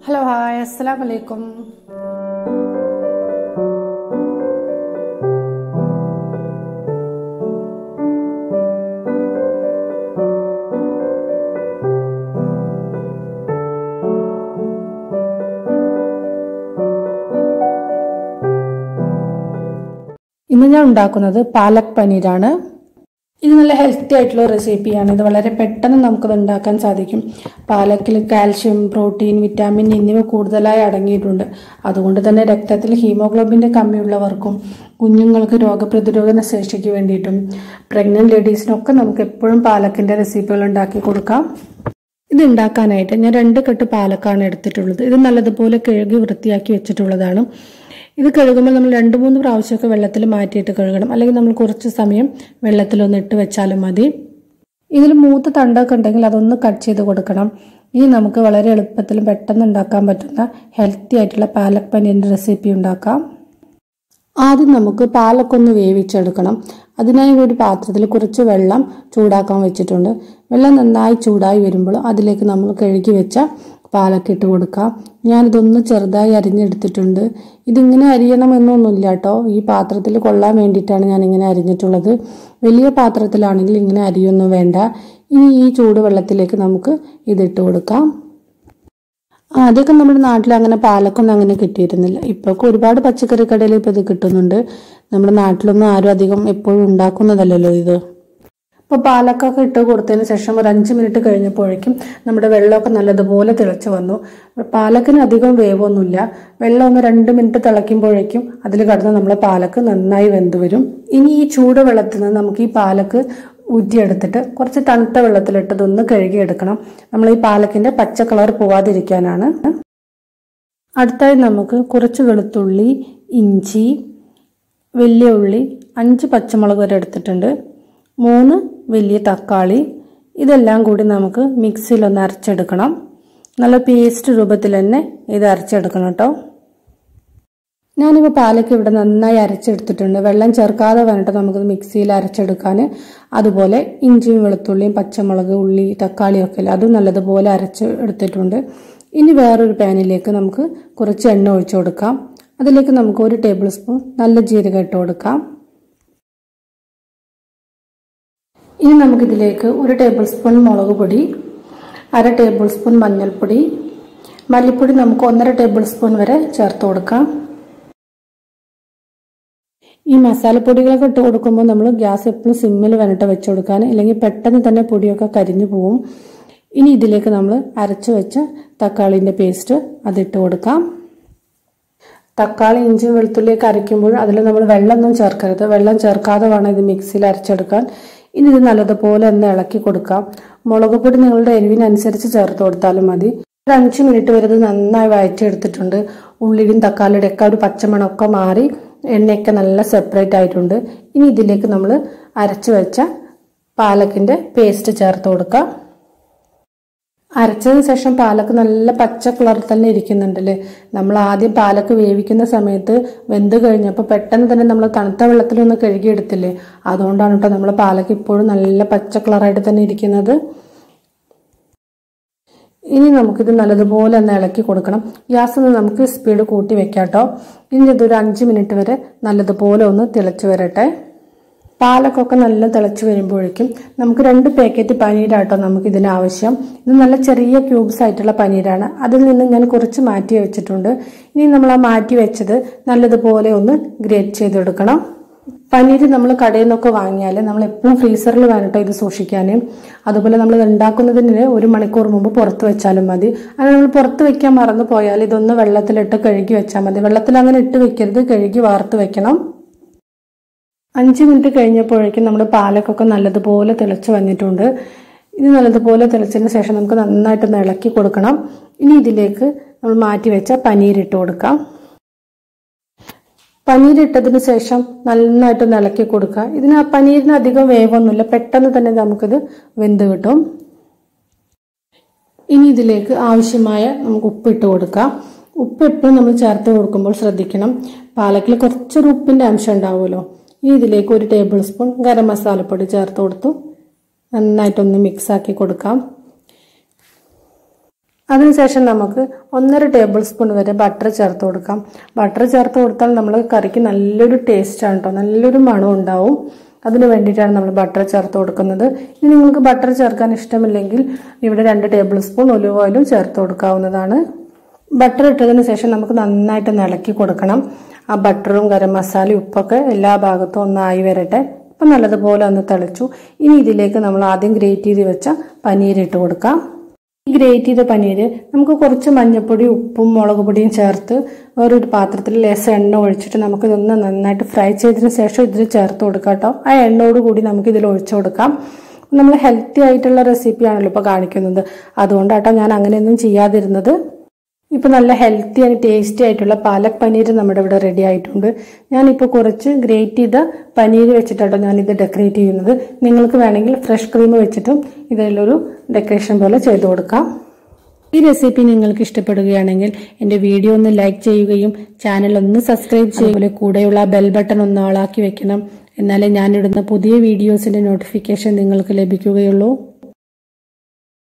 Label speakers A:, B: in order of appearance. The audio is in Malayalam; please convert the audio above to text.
A: ഹലോ ഹായ് അസ്സലാം വലൈക്കും ഇന്ന് ഞാൻ ഉണ്ടാക്കുന്നത് പാലക് പനീരാണ് ഇത് നല്ല ഹെൽത്തി ആയിട്ടുള്ള റെസിപ്പിയാണ് ഇത് വളരെ പെട്ടെന്ന് നമുക്കത് ഉണ്ടാക്കാൻ സാധിക്കും പാലക്കിൽ കാൽഷ്യം പ്രോട്ടീൻ വിറ്റാമിൻ എന്നിവ കൂടുതലായി അടങ്ങിയിട്ടുണ്ട് അതുകൊണ്ട് തന്നെ രക്തത്തിൽ ഹീമോഗ്ലോബിൻ്റെ കമ്മിയുള്ളവർക്കും കുഞ്ഞുങ്ങൾക്ക് രോഗപ്രതിരോധ ശേഷിക്ക് വേണ്ടിയിട്ടും പ്രഗ്നന്റ് ലേഡീസിനൊക്കെ നമുക്ക് എപ്പോഴും പാലക്കിൻ്റെ റെസിപ്പികൾ ഉണ്ടാക്കി കൊടുക്കാം ഇത് ഉണ്ടാക്കാനായിട്ട് ഞാൻ രണ്ട് കെട്ട് പാലക്കാണ് എടുത്തിട്ടുള്ളത് ഇത് നല്ലതുപോലെ കഴുകി വൃത്തിയാക്കി വെച്ചിട്ടുള്ളതാണ് ഇത് കഴുകുമ്പോൾ നമ്മൾ രണ്ട് മൂന്ന് പ്രാവശ്യമൊക്കെ വെള്ളത്തിൽ മാറ്റിയിട്ട് കഴുകണം അല്ലെങ്കിൽ നമ്മൾ കുറച്ച് സമയം വെള്ളത്തിലൊന്ന് ഇട്ട് വെച്ചാലും മതി ഇതിൽ മൂത്ത തണ്ടൊക്കെ ഉണ്ടെങ്കിൽ അതൊന്ന് കട്ട് ചെയ്ത് കൊടുക്കണം ഇനി നമുക്ക് വളരെ എളുപ്പത്തിൽ പെട്ടെന്ന് ഉണ്ടാക്കാൻ പറ്റുന്ന ഹെൽത്തി ആയിട്ടുള്ള പാലക് പനീറിൻ്റെ റെസിപ്പി ഉണ്ടാക്കാം ആദ്യം നമുക്ക് പാലക്കൊന്ന് വേവിച്ചെടുക്കണം അതിനായി ഒരു പാത്രത്തിൽ കുറച്ച് വെള്ളം ചൂടാക്കാൻ വെച്ചിട്ടുണ്ട് വെള്ളം നന്നായി ചൂടായി വരുമ്പോൾ അതിലേക്ക് നമ്മൾ കഴുകി വെച്ച പാലൊക്കെ ഇട്ട് കൊടുക്കാം ഞാനിതൊന്ന് ചെറുതായി അരിഞ്ഞെടുത്തിട്ടുണ്ട് ഇതിങ്ങനെ അരിയണമെന്നൊന്നുമില്ല കേട്ടോ ഈ പാത്രത്തിൽ കൊള്ളാൻ വേണ്ടിയിട്ടാണ് ഞാൻ ഇങ്ങനെ അരിഞ്ഞിട്ടുള്ളത് വലിയ പാത്രത്തിലാണെങ്കിൽ ഇങ്ങനെ അരിയൊന്നും വേണ്ട ഇനി ഈ ചൂടുവെള്ളത്തിലേക്ക് നമുക്ക് ഇതിട്ട് കൊടുക്കാം ആദ്യമൊക്കെ നമ്മുടെ നാട്ടിൽ അങ്ങനെ പാലക്കൊന്നും അങ്ങനെ കിട്ടിയിരുന്നില്ല ഇപ്പൊക്കെ ഒരുപാട് പച്ചക്കറി കടയിൽ ഇപ്പൊ ഇത് കിട്ടുന്നുണ്ട് നമ്മുടെ നാട്ടിലൊന്നും ആരും അധികം എപ്പോഴും ഉണ്ടാക്കുന്നതല്ലല്ലോ ഇത് അപ്പോൾ പാലക്കൊക്കെ ഇട്ട് കൊടുത്തതിന് ശേഷം ഒരു അഞ്ച് മിനിറ്റ് കഴിഞ്ഞപ്പോഴേക്കും നമ്മുടെ വെള്ളമൊക്കെ നല്ലതുപോലെ തിളച്ച് വന്നു പാലക്കിന് അധികം വേവൊന്നുമില്ല വെള്ളം ഒന്ന് രണ്ട് മിനിറ്റ് തിളയ്ക്കുമ്പോഴേക്കും അതിൽ കടന്ന് നമ്മളെ പാലക്ക് നന്നായി വെന്ത് വരും ഇനി ഈ ചൂട് വെള്ളത്തിൽ നിന്ന് നമുക്ക് ഈ പാലക്ക് ഊറ്റിയെടുത്തിട്ട് കുറച്ച് തണുത്ത വെള്ളത്തിലിട്ട് ഇതൊന്ന് കഴുകിയെടുക്കണം നമ്മൾ ഈ പാലക്കിന്റെ പച്ച കളർ പോവാതിരിക്കാനാണ് അടുത്തായി നമുക്ക് കുറച്ച് വെളുത്തുള്ളി ഇഞ്ചി വലിയ ഉള്ളി അഞ്ച് പച്ചമുളക് വരെ എടുത്തിട്ടുണ്ട് മൂന്ന് വലിയ തക്കാളി ഇതെല്ലാം കൂടി നമുക്ക് മിക്സിയിലൊന്ന് അരച്ചെടുക്കണം നല്ല പേസ്റ്റ് രൂപത്തിൽ തന്നെ ഇത് അരച്ചെടുക്കണം കേട്ടോ ഞാനിപ്പോൾ പാലക്ക് ഇവിടെ നന്നായി അരച്ചെടുത്തിട്ടുണ്ട് വെള്ളം ചേർക്കാതെ വേണ്ടിട്ട് നമുക്കിത് മിക്സിയിൽ അരച്ചെടുക്കാൻ അതുപോലെ ഇഞ്ചിയും വെളുത്തുള്ളിയും പച്ചമുളക് ഉള്ളി തക്കാളിയൊക്കെ ഇല്ല അതും നല്ലതുപോലെ അരച്ച് എടുത്തിട്ടുണ്ട് ഇനി വേറൊരു പാനിലേക്ക് നമുക്ക് കുറച്ച് എണ്ണ ഒഴിച്ചു കൊടുക്കാം അതിലേക്ക് നമുക്ക് ഒരു ടേബിൾ സ്പൂൺ നല്ല ജീരകം ഇട്ട് കൊടുക്കാം ഇനി നമുക്കിതിലേക്ക് ഒരു ടേബിൾ സ്പൂൺ മുളക് പൊടി അര ടേബിൾ സ്പൂൺ മഞ്ഞൾപ്പൊടി മല്ലിപ്പൊടി നമുക്ക് ഒന്നര ടേബിൾ സ്പൂൺ വരെ ചേർത്ത് കൊടുക്കാം ഈ മസാലപ്പൊടികളൊക്കെ ഇട്ട് കൊടുക്കുമ്പോൾ നമ്മൾ ഗ്യാസ് എപ്പോഴും സിമ്മിൽ വേണ്ടിട്ട് വെച്ച് കൊടുക്കാൻ അല്ലെങ്കിൽ പെട്ടെന്ന് തന്നെ പൊടിയൊക്കെ കരിഞ്ഞു പോവും ഇനി ഇതിലേക്ക് നമ്മൾ അരച്ചു വെച്ച തക്കാളിൻ്റെ പേസ്റ്റ് അതിട്ട് കൊടുക്കാം തക്കാളി ഇഞ്ചി വെളുത്തുള്ളിയൊക്കെ അരയ്ക്കുമ്പോൾ അതിൽ നമ്മൾ വെള്ളമൊന്നും ചേർക്കരുത് വെള്ളം ചേർക്കാതെ വേണം ഇത് മിക്സിയിൽ അരച്ചെടുക്കാൻ ഇനി ഇത് നല്ലതുപോലെ ഒന്ന് ഇളക്കി കൊടുക്കാം മുളക് പൊടി നിങ്ങളുടെ എരിവിനനുസരിച്ച് ചേർത്ത് കൊടുത്താലും മതി ഒരു അഞ്ച് മിനിറ്റ് വരെ ഇത് നന്നായി വഴറ്റിയെടുത്തിട്ടുണ്ട് ഉള്ളിയും തക്കാളിയുടെ ഒക്കെ ഒരു പച്ചമണമൊക്കെ മാറി എണ്ണയൊക്കെ നല്ല സെപ്പറേറ്റ് ആയിട്ടുണ്ട് ഇനി ഇതിലേക്ക് നമ്മൾ അരച്ചു വെച്ച പാലക്കിന്റെ പേസ്റ്റ് ചേർത്ത് കൊടുക്കാം അരച്ചതിന് ശേഷം പാലക്ക് നല്ല പച്ച കളറിൽ തന്നെ ഇരിക്കുന്നുണ്ടല്ലേ നമ്മൾ ആദ്യം പാലക്ക് വേവിക്കുന്ന സമയത്ത് വെന്ത് കഴിഞ്ഞപ്പോൾ പെട്ടെന്ന് തന്നെ നമ്മൾ തണുത്ത വെള്ളത്തിലൊന്ന് കഴുകിയെടുത്തില്ലേ അതുകൊണ്ടാണ് കേട്ടോ നമ്മൾ പാലക്ക് ഇപ്പോഴും നല്ല പച്ച കളറായിട്ട് തന്നെ ഇരിക്കുന്നത് ഇനി നമുക്കിത് നല്ലതുപോലെ ഒന്ന് ഇളക്കി കൊടുക്കണം ഗ്യാസ് ഒന്ന് നമുക്ക് സ്പീഡ് കൂട്ടി വെക്കാം കേട്ടോ ഇനി ഇതൊരു അഞ്ച് മിനിറ്റ് വരെ നല്ലതുപോലെ ഒന്ന് തിളച്ച് വരട്ടെ പാലക്കൊക്കെ നല്ല തിളച്ച് വരുമ്പോഴേക്കും നമുക്ക് രണ്ട് പാക്കറ്റ് പനീരാട്ടോ നമുക്ക് ഇതിന് ആവശ്യം ഇത് നല്ല ചെറിയ ക്യൂബ്സ് ആയിട്ടുള്ള പനീരാണ് അതിൽ നിന്ന് ഞാൻ കുറച്ച് മാറ്റി വെച്ചിട്ടുണ്ട് ഇനി നമ്മൾ ആ മാറ്റി വെച്ചത് നല്ലതുപോലെ ഒന്ന് ഗ്രേറ്റ് ചെയ്തെടുക്കണം പനീർ നമ്മൾ കടയിൽ നിന്നൊക്കെ വാങ്ങിയാൽ നമ്മൾ എപ്പോഴും ഫ്രീസറിൽ വേണട്ടോ ഇത് സൂക്ഷിക്കാൻ അതുപോലെ നമ്മൾ ഉണ്ടാക്കുന്നതിന് ഒരു മണിക്കൂർ മുമ്പ് പുറത്ത് വെച്ചാലും മതി അത് നമ്മൾ പുറത്ത് വെക്കാൻ മറന്നു പോയാൽ ഇതൊന്ന് വെള്ളത്തിലിട്ട് കഴുകി വെച്ചാൽ മതി വെള്ളത്തിൽ അങ്ങനെ ഇട്ട് വെക്കരുത് കഴുകി വാർത്ത് വെക്കണം അഞ്ച് മിനിറ്റ് കഴിഞ്ഞപ്പോഴേക്കും നമ്മുടെ പാലക്കൊക്കെ നല്ലതുപോലെ തിളച്ച് വന്നിട്ടുണ്ട് ഇത് നല്ലതുപോലെ തിളച്ചതിന് ശേഷം നമുക്ക് നന്നായിട്ടൊന്ന് ഇളക്കി കൊടുക്കണം ഇനി ഇതിലേക്ക് നമ്മൾ മാറ്റി വെച്ച പനീർ ഇട്ട് കൊടുക്കാം പനീർ ഇട്ടതിന് ശേഷം നന്നായിട്ടൊന്ന് ഇളക്കി കൊടുക്കുക ഇതിന് ആ പനീരിന് അധികം വേവൊന്നുമില്ല പെട്ടെന്ന് തന്നെ നമുക്കിത് വെന്ത് കിട്ടും ഇനി ഇതിലേക്ക് ആവശ്യമായ നമുക്ക് ഉപ്പിട്ട് കൊടുക്കാം ഉപ്പ് എപ്പോഴും നമ്മൾ ചേർത്ത് കൊടുക്കുമ്പോൾ ശ്രദ്ധിക്കണം പാലക്കിൽ കുറച്ചൊരു ഉപ്പിൻ്റെ അംശം ഉണ്ടാവുമല്ലോ ഇനി ഇതിലേക്ക് ഒരു ടേബിൾ സ്പൂൺ ഗരം മസാലപ്പൊടി ചേർത്ത് കൊടുത്തു നന്നായിട്ടൊന്ന് മിക്സ് ആക്കി കൊടുക്കാം അതിനുശേഷം നമുക്ക് ഒന്നര ടേബിൾ സ്പൂൺ വരെ ബട്ടർ ചേർത്ത് കൊടുക്കാം ബട്ടർ ചേർത്ത് കൊടുത്താൽ നമ്മൾ കറിക്ക് നല്ലൊരു ടേസ്റ്റാണ് കേട്ടോ നല്ലൊരു മണം ഉണ്ടാവും അതിന് വേണ്ടിയിട്ടാണ് നമ്മൾ ബട്ടർ ചേർത്ത് കൊടുക്കുന്നത് ഇനി നിങ്ങൾക്ക് ബട്ടർ ചേർക്കാൻ ഇഷ്ടമില്ലെങ്കിൽ ഇവിടെ രണ്ട് ടേബിൾ സ്പൂൺ ഒലിവ് ഓയിലും ചേർത്ത് കൊടുക്കാവുന്നതാണ് ബട്ടർ ഇട്ടതിന് ശേഷം നമുക്ക് നന്നായിട്ട് ഇളക്കി കൊടുക്കണം ആ ബട്ടറും ഗരം മസാലയും ഉപ്പൊക്കെ എല്ലാ ഭാഗത്തും ഒന്നായി വരട്ടെ അപ്പം നല്ലതുപോലെ ഒന്ന് തിളച്ചു ഇനി ഇതിലേക്ക് നമ്മൾ ആദ്യം ഗ്രേറ്റ് ചെയ്ത് വെച്ച പനീർ ഇട്ട് കൊടുക്കാം ഈ ഗ്രേറ്റ് ചെയ്ത പനീര് നമുക്ക് കുറച്ച് മഞ്ഞൾപ്പൊടി ഉപ്പും മുളക് പൊടിയും ചേർത്ത് വേറൊരു പാത്രത്തിൽ ലേശം എണ്ണ ഒഴിച്ചിട്ട് നമുക്ക് ഇതൊന്ന് നന്നായിട്ട് ഫ്രൈ ചെയ്തതിന് ശേഷം ഇതിൽ ചേർത്ത് കൊടുക്കാം കേട്ടോ ആ എണ്ണയോട് കൂടി നമുക്ക് ഇതിൽ ഒഴിച്ചു കൊടുക്കാം നമ്മൾ ഹെൽത്തി ആയിട്ടുള്ള റെസിപ്പിയാണല്ലോ ഇപ്പോൾ കാണിക്കുന്നത് അതുകൊണ്ടാട്ടോ ഞാൻ അങ്ങനെയൊന്നും ചെയ്യാതിരുന്നത് ഇപ്പോൾ നല്ല ഹെൽത്തി ആൻഡ് ടേസ്റ്റി ആയിട്ടുള്ള പാലക് പനീർ നമ്മുടെ ഇവിടെ റെഡി ആയിട്ടുണ്ട് ഞാനിപ്പോൾ കുറച്ച് ഗ്രേറ്റ് ചെയ്ത പനീർ വെച്ചിട്ടാട്ടോ ഞാനിത് ഡെക്കറേറ്റ് ചെയ്യുന്നത് നിങ്ങൾക്ക് വേണമെങ്കിൽ ഫ്രഷ് ക്രീം വെച്ചിട്ടും ഇതിലൊരു ഡെക്കറേഷൻ പോലെ ചെയ്തു കൊടുക്കാം ഈ റെസിപ്പി നിങ്ങൾക്ക് ഇഷ്ടപ്പെടുകയാണെങ്കിൽ എൻ്റെ വീഡിയോ ഒന്ന് ലൈക്ക് ചെയ്യുകയും ചാനൽ ഒന്ന് സബ്സ്ക്രൈബ് ചെയ്യുക കൂടെയുള്ള ബെൽ ബട്ടൺ ഒന്ന് ആളാക്കി വെക്കണം എന്നാലേ ഞാനിടുന്ന പുതിയ വീഡിയോസിൻ്റെ നോട്ടിഫിക്കേഷൻ നിങ്ങൾക്ക് ലഭിക്കുകയുള്ളൂ